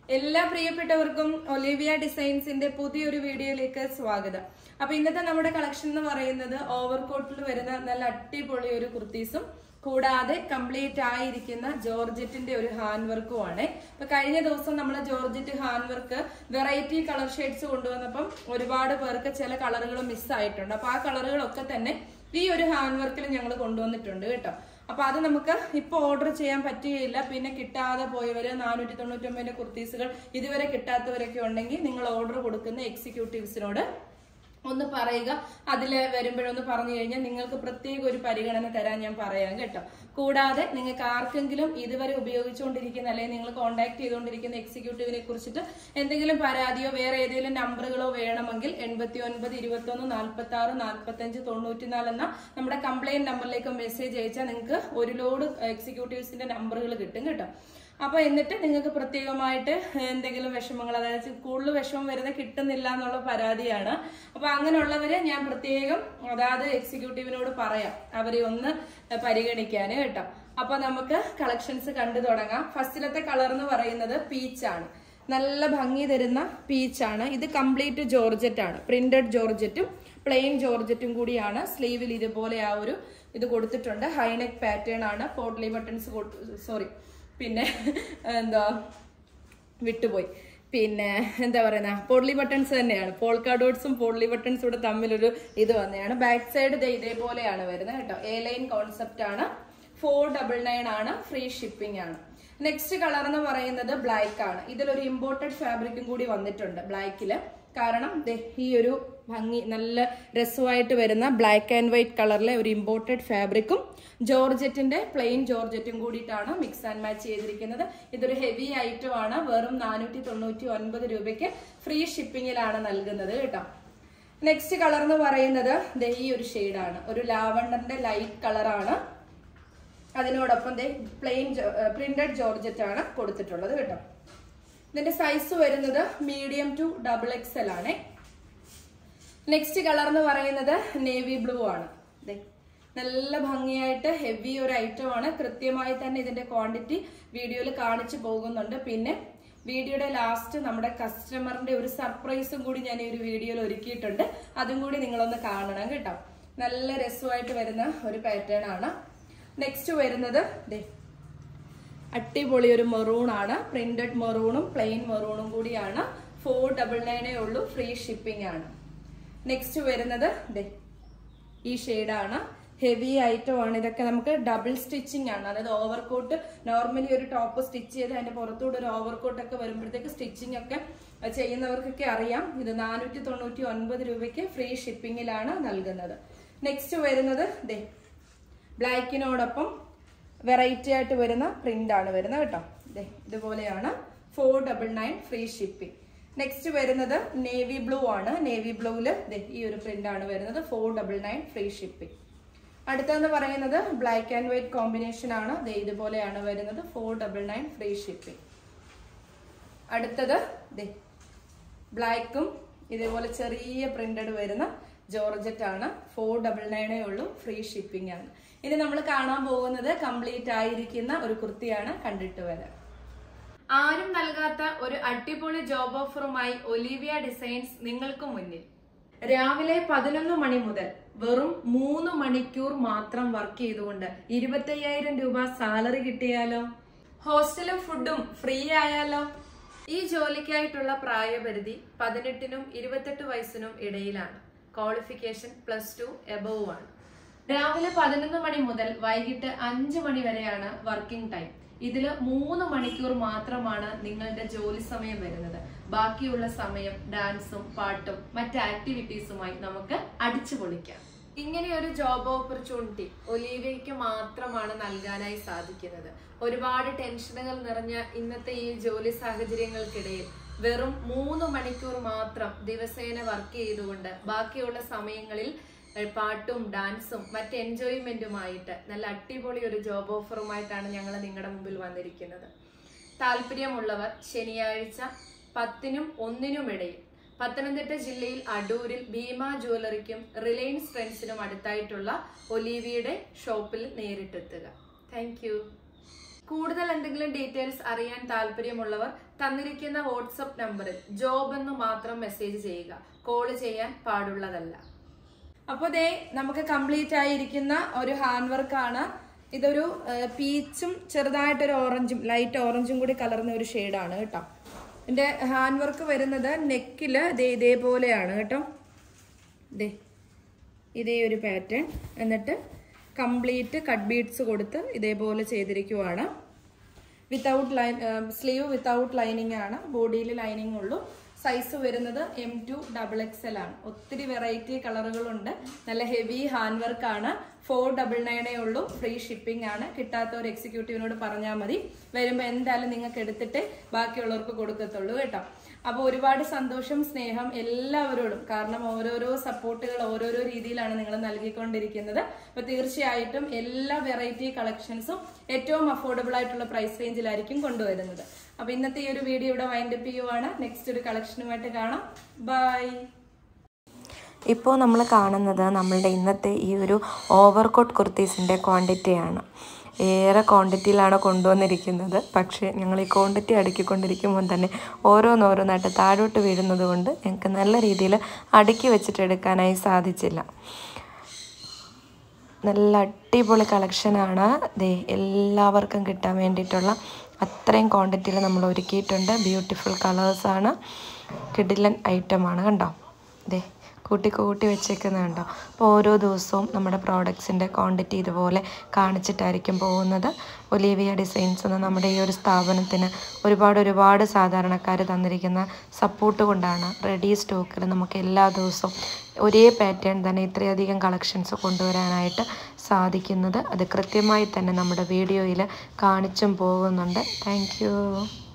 എല്ലാ പ്രിയപ്പെട്ടവർക്കും ഒലിവിയ ഡിസൈൻസിന്റെ പുതിയൊരു വീഡിയോയിലേക്ക് സ്വാഗതം അപ്പൊ ഇന്നത്തെ നമ്മുടെ കളക്ഷൻ എന്ന് പറയുന്നത് ഓവർകോട്ടിൽ വരുന്ന നല്ല അടിപൊളി ഒരു കുർത്തീസും കൂടാതെ കംപ്ലീറ്റ് ആയിരിക്കുന്ന ജോർജറ്റിന്റെ ഒരു ഹാൻഡ് വർക്കും ആണ് ഇപ്പൊ കഴിഞ്ഞ ദിവസം നമ്മൾ georgette hand work variety colour shades കൊണ്ടുവന്നപ്പം ഒരുപാട് പേർക്ക് ചില കളറുകൾ മിസ്സായിട്ടുണ്ട് അപ്പൊ ആ കളറുകളൊക്കെ തന്നെ ഈ ഒരു ഹാൻഡ് വർക്കിൽ ഞങ്ങൾ കൊണ്ടുവന്നിട്ടുണ്ട് കേട്ടോ അപ്പൊ അത് നമുക്ക് ഇപ്പൊ ഓർഡർ ചെയ്യാൻ പറ്റുകയില്ല പിന്നെ കിട്ടാതെ പോയവര് നാനൂറ്റി തൊണ്ണൂറ്റൊമ്പതിന്റെ കുർത്തീസുകൾ ഇതുവരെ കിട്ടാത്തവരൊക്കെ ഉണ്ടെങ്കിൽ നിങ്ങൾ ഓർഡർ കൊടുക്കുന്ന എക്സിക്യൂട്ടീവ്സിനോട് ഒന്ന് പറയുക അതിൽ വരുമ്പോഴൊന്ന് പറഞ്ഞു കഴിഞ്ഞാൽ നിങ്ങൾക്ക് പ്രത്യേക ഒരു പരിഗണന തരാൻ ഞാൻ പറയാം കേട്ടോ കൂടാതെ നിങ്ങൾക്ക് ആർക്കെങ്കിലും ഇതുവരെ ഉപയോഗിച്ചുകൊണ്ടിരിക്കുന്ന അല്ലെങ്കിൽ നിങ്ങൾ കോൺടാക്ട് ചെയ്തുകൊണ്ടിരിക്കുന്ന എക്സിക്യൂട്ടീവിനെ കുറിച്ചിട്ട് എന്തെങ്കിലും പരാതിയോ വേറെ ഏതെങ്കിലും നമ്പറുകളോ വേണമെങ്കിൽ എൺപത്തി ഒൻപത് ഇരുപത്തി ഒന്ന് നാൽപ്പത്തി ആറ് നാൽപ്പത്തി അഞ്ച് തൊണ്ണൂറ്റിനാല് എന്ന നമ്മുടെ കംപ്ലൈന്റ് നമ്പറിലേക്ക് മെസ്സേജ് അയച്ചാൽ നിങ്ങൾക്ക് ഒരു ലോഡ് എക്സിക്യൂട്ടീവ്സിന്റെ നമ്പറുകൾ കിട്ടും കേട്ടോ അപ്പൊ എന്നിട്ട് നിങ്ങൾക്ക് പ്രത്യേകമായിട്ട് എന്തെങ്കിലും വിഷമങ്ങൾ അതായത് കൂടുതൽ വിഷമം വരുന്നത് കിട്ടുന്നില്ല എന്നുള്ള പരാതിയാണ് അപ്പൊ അങ്ങനെയുള്ളവരെ ഞാൻ പ്രത്യേകം അതായത് എക്സിക്യൂട്ടീവിനോട് പറയാം അവരെ ഒന്ന് പരിഗണിക്കാൻ കേട്ടോ അപ്പൊ നമുക്ക് കളക്ഷൻസ് കണ്ടു തുടങ്ങാം ഫസ്റ്റിലത്തെ കളർ എന്ന് പറയുന്നത് പീച്ചാണ് നല്ല ഭംഗി തരുന്ന പീച്ചാണ് ഇത് കംപ്ലീറ്റ് ജോർജറ്റ് ആണ് പ്രിന്റഡ് ജോർജറ്റും പ്ലെയിൻ ജോർജറ്റും കൂടിയാണ് സ്ലീവിൽ ഇതുപോലെ ആ ഒരു ഇത് കൊടുത്തിട്ടുണ്ട് ഹൈനെക്ക് പാറ്റേൺ ആണ് പോട്ട്ലി ബട്ടൺസ് സോറി പിന്നെ എന്താ വിട്ടുപോയി പിന്നെ എന്താ പറയുന്ന പോട്ട്ലി ബട്ടൺസ് തന്നെയാണ് പോൾക്കാ ഡോട്ട്സും പോട്ട്ലി ബട്ടൺസും കൂടെ തമ്മിലൊരു ഇത് വന്നതാണ് ബാക്ക് സൈഡ് ഇതേപോലെയാണ് വരുന്നത് കേട്ടോ എ ലൈൻ കോൺസെപ്റ്റ് ആണ് ഫോർ ഡബിൾ നയൻ ആണ് ഫ്രീ ഷിപ്പിംഗ് ആണ് നെക്സ്റ്റ് കളർ എന്ന് പറയുന്നത് ബ്ലാക്ക് ആണ് ഇതിലൊരു ഇമ്പോർട്ടഡ് ഫാബ്രിക്കും കൂടി വന്നിട്ടുണ്ട് ബ്ലാക്കില് കാരണം ഈ ഒരു ഭംഗി നല്ല രസമായിട്ട് വരുന്ന ബ്ലാക്ക് ആൻഡ് വൈറ്റ് കളറിലെ ഒരു ഇമ്പോർട്ടഡ് ഫാബ്രിക്കും ജോർജറ്റിന്റെ പ്ലെയിൻ ജോർജറ്റും കൂടിയിട്ടാണ് മിക്സ് ആൻഡ് മാച്ച് ചെയ്തിരിക്കുന്നത് ഇതൊരു ഹെവി ഐറ്റം ആണ് വെറും നാനൂറ്റി തൊണ്ണൂറ്റി ഒൻപത് രൂപയ്ക്ക് ഫ്രീ ഷിപ്പിങ്ങിലാണ് നൽകുന്നത് കേട്ടോ നെക്സ്റ്റ് കളർ എന്ന് പറയുന്നത് ഈ ഒരു ഷെയ്ഡാണ് ഒരു ലാവണ്ടറിന്റെ ലൈറ്റ് കളറാണ് അതിനോടൊപ്പം ദേ പ്ലെയിൻ പ്രിന്റഡ് ജോർജറ്റ് ആണ് കൊടുത്തിട്ടുള്ളത് കേട്ടോ ഇതിന്റെ സൈസ് വരുന്നത് medium to double X L ആണ് നെക്സ്റ്റ് കളർ എന്ന് പറയുന്നത് നേവി ബ്ലൂ ആണ് ദേ നല്ല ഭംഗിയായിട്ട് ഹെവി ഒരു ഐറ്റം ആണ് കൃത്യമായി തന്നെ ഇതിന്റെ ക്വാണ്ടിറ്റി വീഡിയോയിൽ കാണിച്ചു പോകുന്നുണ്ട് പിന്നെ വീഡിയോയുടെ ലാസ്റ്റ് നമ്മുടെ കസ്റ്റമറിന്റെ ഒരു സർപ്രൈസും കൂടി ഞാൻ ഈ ഒരു വീഡിയോയിൽ ഒരുക്കിയിട്ടുണ്ട് അതും കൂടി നിങ്ങളൊന്ന് കാണണം കേട്ടോ നല്ല രസമായിട്ട് വരുന്ന ഒരു പാറ്റേൺ ആണ് നെക്സ്റ്റ് വരുന്നത് ദേ അടിപൊളി ഒരു മെറൂൺ ആണ് പ്രിന്റഡ് മെറൂണും പ്ലെയിൻ മെറൂണും കൂടിയാണ് ഫോർ ഡബിൾ നയനേ ഉള്ളൂ ഫ്രീ ഷിപ്പിംഗ് ആണ് നെക്സ്റ്റ് വരുന്നത് ദേ ഈ ഷെയ്ഡാണ് ഹെവി ഐറ്റം ആണ് ഇതൊക്കെ നമുക്ക് ഡബിൾ സ്റ്റിച്ചിങ് ആണ് അതായത് ഓവർകോട്ട് നോർമലി ഒരു ടോപ്പ് സ്റ്റിച്ച് ചെയ്ത് അതിന്റെ പുറത്തൂടെ ഒരു ഓവർകോട്ട് ഒക്കെ വരുമ്പോഴത്തേക്ക് സ്റ്റിച്ചിങ് ഒക്കെ ചെയ്യുന്നവർക്കൊക്കെ അറിയാം ഇത് നാനൂറ്റി തൊണ്ണൂറ്റി ഒൻപത് രൂപയ്ക്ക് ഫ്രീ ഷിപ്പിങ്ങിലാണ് നൽകുന്നത് നെക്സ്റ്റ് വരുന്നത് ദേ ബ്ലാക്കിനോടൊപ്പം വെറൈറ്റി ആയിട്ട് വരുന്ന പ്രിന്റ് ആണ് വരുന്നത് കേട്ടോ ദേ ഇതുപോലെയാണ് four double nine free shipping next വരുന്നത് നേവി ബ്ലൂ ആണ് നേവി ബ്ലൂവിൽ ഈ ഒരു പ്രിന്റ് ആണ് വരുന്നത് four double nine free shipping അടുത്തെന്ന് പറയുന്നത് ബ്ലാക്ക് ആൻഡ് വൈറ്റ് കോമ്പിനേഷൻ ആണ് ദേ ഇതുപോലെയാണ് വരുന്നത് four double nine free shipping അടുത്തത് ദേ ബ്ലാക്കും ഇതേപോലെ ചെറിയ പ്രിന്റഡ് വരുന്ന ജോർജറ്റ് ആണ് ഫോർ ഡബിൾ നയനേ ഉള്ളൂ ഫ്രീ ഷിപ്പിംഗ് ആണ് ഇനി നമ്മൾ കാണാൻ പോകുന്നത് കംപ്ലീറ്റ് ആയിരിക്കുന്ന ഒരു കുർത്തിയാണ് കണ്ടിട്ട് വരാം ആരും നൽകാത്ത ഒരു അടിപൊളി ജോബ് ഓഫറുമായി ഒലിവിയ ഡിസൈൻസ് നിങ്ങൾക്ക് മുന്നിൽ രാവിലെ പതിനൊന്ന് മണി മുതൽ വെറും മൂന്ന് മണിക്കൂർ മാത്രം വർക്ക് ചെയ്തുകൊണ്ട് ഇരുപത്തയ്യായിരം രൂപ സാലറി കിട്ടിയാലോ ഹോസ്റ്റലും ഫുഡും ഫ്രീ ആയാലോ ഈ ജോലിക്കായിട്ടുള്ള പ്രായപരിധി പതിനെട്ടിനും ഇരുപത്തെട്ട് വയസ്സിനും ഇടയിലാണ് ക്വാളിഫിക്കേഷൻ പ്ലസ് ടു എബവ് ആണ് രാവിലെ പതിനൊന്ന് മണി മുതൽ വൈകിട്ട് അഞ്ച് മണി വരെയാണ് വർക്കിംഗ് ടൈം ഇതിൽ മൂന്ന് മണിക്കൂർ മാത്രമാണ് നിങ്ങളുടെ ജോലി സമയം വരുന്നത് ബാക്കിയുള്ള സമയം ഡാൻസും പാട്ടും മറ്റ് ആക്ടിവിറ്റീസുമായി നമുക്ക് അടിച്ചു പൊളിക്കാം ഇങ്ങനെ ഒരു ജോബ് ഓപ്പർച്യൂണിറ്റി ഒലീവയ്ക്ക് മാത്രമാണ് നൽകാനായി സാധിക്കുന്നത് ഒരുപാട് ടെൻഷനുകൾ നിറഞ്ഞ ഇന്നത്തെ ഈ ജോലി സാഹചര്യങ്ങൾക്കിടയിൽ വെറും മൂന്ന് മണിക്കൂർ മാത്രം ദിവസേന വർക്ക് ചെയ്തുകൊണ്ട് ബാക്കിയുള്ള സമയങ്ങളിൽ പാട്ടും ഡാൻസും മറ്റ് എൻജോയ്മെന്റുമായിട്ട് നല്ല അടിപൊളി ഒരു ജോബ് ഓഫറുമായിട്ടാണ് ഞങ്ങൾ നിങ്ങളുടെ മുമ്പിൽ വന്നിരിക്കുന്നത് താല്പര്യമുള്ളവർ ശനിയാഴ്ച പത്തിനും ഒന്നിനും ഇടയിൽ പത്തനംതിട്ട ജില്ലയിൽ അടൂരിൽ ഭീമ ജ്വല്ലറിക്കും റിലയൻസ് ട്രെൻഡ്സിനും അടുത്തായിട്ടുള്ള ഒലീവിയുടെ ഷോപ്പിൽ നേരിട്ടെത്തുക താങ്ക് കൂടുതൽ എന്തെങ്കിലും ഡീറ്റെയിൽസ് അറിയാൻ താല്പര്യമുള്ളവർ തന്നിരിക്കുന്ന വാട്സപ്പ് നമ്പറിൽ ജോബ് എന്ന് മാത്രം മെസ്സേജ് ചെയ്യുക കോൾ ചെയ്യാൻ പാടുള്ളതല്ല അപ്പോൾ ദേ നമുക്ക് കംപ്ലീറ്റ് ആയിരിക്കുന്ന ഒരു ഹാൻഡ് വർക്കാണ് ഇതൊരു പീച്ചും ചെറുതായിട്ടൊരു ഓറഞ്ചും ലൈറ്റ് ഓറഞ്ചും കൂടി കലർന്ന ഒരു ഷെയ്ഡാണ് കേട്ടോ ഇതിന്റെ ഹാൻഡ് വർക്ക് വരുന്നത് നെക്കില് ദേ ഇതേപോലെയാണ് കേട്ടോ ദേ ഇതേ ഒരു പാറ്റേൺ എന്നിട്ട് കംപ്ലീറ്റ് കട്ട് ബീഡ്സ് കൊടുത്ത് ഇതേപോലെ ചെയ്തിരിക്കുവാണ് without line sleeve without lining ആണ് ബോഡിയിൽ ലൈനിങ് ഉള്ളൂ സൈസ് വരുന്നത് M to double X L ആണ് ഒത്തിരി വെറൈറ്റി കളറുകളുണ്ട് നല്ല ഹെവി ഹാൻഡ് വർക്ക് ആണ് ഫോർ ഡബിൾ നയനേ ഉള്ളൂ ഫ്രീ ഷിപ്പിംഗ് ആണ് കിട്ടാത്ത ഒരു എക്സിക്യൂട്ടീവിനോട് പറഞ്ഞാൽ മതി വരുമ്പോൾ എന്തായാലും നിങ്ങൾക്ക് എടുത്തിട്ട് ബാക്കിയുള്ളവർക്ക് കൊടുക്കത്തുള്ളൂ കേട്ടോ അപ്പോൾ ഒരുപാട് സന്തോഷം സ്നേഹം എല്ലാവരോടും കാരണം ഓരോരോ സപ്പോർട്ടുകൾ ഓരോരോ രീതിയിലാണ് നിങ്ങൾ നൽകിക്കൊണ്ടിരിക്കുന്നത് അപ്പോൾ തീർച്ചയായിട്ടും എല്ലാ വെറൈറ്റി കളക്ഷൻസും ഏറ്റവും അഫോർഡബിൾ ആയിട്ടുള്ള പ്രൈസ് റേഞ്ചിലായിരിക്കും കൊണ്ടുവരുന്നത് അപ്പോൾ ഇന്നത്തെ ഈ ഒരു വീഡിയോ ഇവിടെ വൈൻഡപ്പ് ചെയ്യുവാണ് നെക്സ്റ്റ് ഒരു കളക്ഷനുമായിട്ട് കാണാം ബൈ ഇപ്പോൾ നമ്മൾ കാണുന്നത് നമ്മളുടെ ഇന്നത്തെ ഈ ഒരു ഓവർകോട്ട് കുർത്തീസിൻ്റെ ക്വാണ്ടിറ്റിയാണ് ഏറെ ക്വാണ്ടിറ്റിയിലാണ് കൊണ്ടുവന്നിരിക്കുന്നത് പക്ഷേ ഞങ്ങൾ ഈ ക്വാണ്ടിറ്റി അടുക്കിക്കൊണ്ടിരിക്കുമ്പോൾ തന്നെ ഓരോന്നോരോന്നായിട്ട് താഴോട്ട് വീഴുന്നത് കൊണ്ട് ഞങ്ങൾക്ക് നല്ല രീതിയിൽ അടുക്കി വെച്ചിട്ട് എടുക്കാനായി സാധിച്ചില്ല നല്ല അടിപൊളി കളക്ഷനാണ് ദേ എല്ലാവർക്കും കിട്ടാൻ വേണ്ടിയിട്ടുള്ള അത്രയും ക്വാണ്ടിറ്റിയിൽ നമ്മൾ ഒരുക്കിയിട്ടുണ്ട് ബ്യൂട്ടിഫുൾ കളേഴ്സാണ് കിഡിലൻ ഐറ്റമാണ് കണ്ടോ ദേ കൂട്ടി കൂട്ടി വെച്ചേക്കുന്നത് കണ്ടോ അപ്പോൾ ഓരോ ദിവസവും നമ്മുടെ പ്രോഡക്ട്സിൻ്റെ ക്വാണ്ടിറ്റി ഇതുപോലെ കാണിച്ചിട്ടായിരിക്കും പോകുന്നത് ഒലീവിയ ഡിസൈൻസ് എന്ന നമ്മുടെ ഈ ഒരു സ്ഥാപനത്തിന് ഒരുപാട് ഒരുപാട് സാധാരണക്കാർ തന്നിരിക്കുന്ന സപ്പോർട്ട് കൊണ്ടാണ് റെഡി സ്റ്റോക്കിൽ നമുക്ക് എല്ലാ ദിവസവും ഒരേ പാറ്റേൺ തന്നെ ഇത്രയധികം കളക്ഷൻസ് കൊണ്ടുവരാനായിട്ട് സാധിക്കുന്നത് അത് കൃത്യമായി തന്നെ നമ്മുടെ വീഡിയോയിൽ കാണിച്ചും പോകുന്നുണ്ട് താങ്ക്